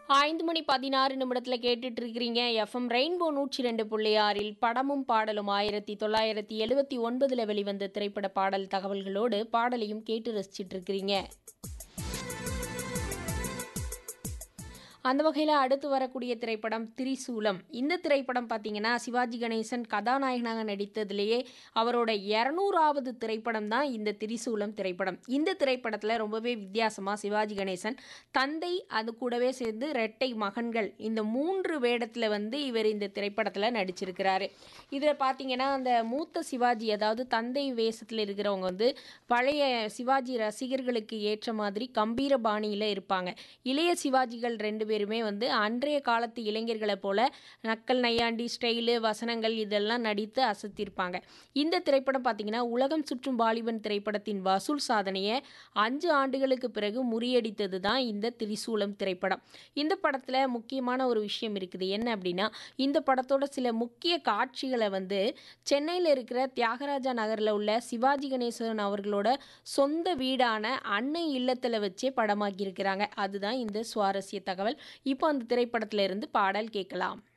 ஐந்து மணி பதினாறு நிமிடத்தில் கேட்டுட்டு இருக்கிறீங்க எஃப்எம் ரெயின்போ நூற்றி ரெண்டு புள்ளி ஆறில் படமும் பாடலும் ஆயிரத்தி தொள்ளாயிரத்தி எழுபத்தி ஒன்பதில் வெளிவந்த திரைப்பட பாடல் தகவல்களோடு பாடலையும் கேட்டு ரசிச்சிட்டு இருக்கிறீங்க அந்த வகையில் அடுத்து வரக்கூடிய திரைப்படம் திரிசூலம் இந்த திரைப்படம் பார்த்தீங்கன்னா சிவாஜி கணேசன் கதாநாயகனாக நடித்ததிலேயே அவரோட இரநூறாவது திரைப்படம் தான் இந்த திரிசூலம் திரைப்படம் இந்த திரைப்படத்தில் ரொம்பவே வித்தியாசமாக சிவாஜி கணேசன் தந்தை அது கூடவே சேர்ந்து ரெட்டை மகன்கள் இந்த மூன்று வேடத்தில் வந்து இவர் இந்த திரைப்படத்தில் நடிச்சிருக்கிறாரு இதில் பார்த்தீங்கன்னா அந்த மூத்த சிவாஜி அதாவது தந்தை வேஷத்தில் இருக்கிறவங்க வந்து பழைய சிவாஜி ரசிகர்களுக்கு ஏற்ற மாதிரி கம்பீர பாணியில் இருப்பாங்க இளைய சிவாஜிகள் ரெண்டு பேருமே வந்து அன்றைய காலத்து இளைஞர்களை போல நக்கல் நையாண்டி ஸ்டைலு வசனங்கள் இதெல்லாம் நடித்து அசத்திருப்பாங்க இந்த திரைப்படம் பார்த்தீங்கன்னா உலகம் சுற்றும் வாலிபன் திரைப்படத்தின் வசூல் சாதனையை அஞ்சு ஆண்டுகளுக்கு பிறகு முறியடித்தது தான் இந்த திரிசூலம் திரைப்படம் இந்த படத்தில் முக்கியமான ஒரு விஷயம் இருக்குது என்ன அப்படின்னா இந்த படத்தோட சில முக்கிய காட்சிகளை வந்து சென்னையில் இருக்கிற தியாகராஜா நகரில் உள்ள சிவாஜி கணேசன் அவர்களோட சொந்த வீடான அன்னை இல்லத்தில் வச்சே படமாக்கியிருக்கிறாங்க அதுதான் இந்த சுவாரஸ்ய தகவல் இப்போ அந்த திரைப்படத்துல இருந்து பாடல் கேட்கலாம்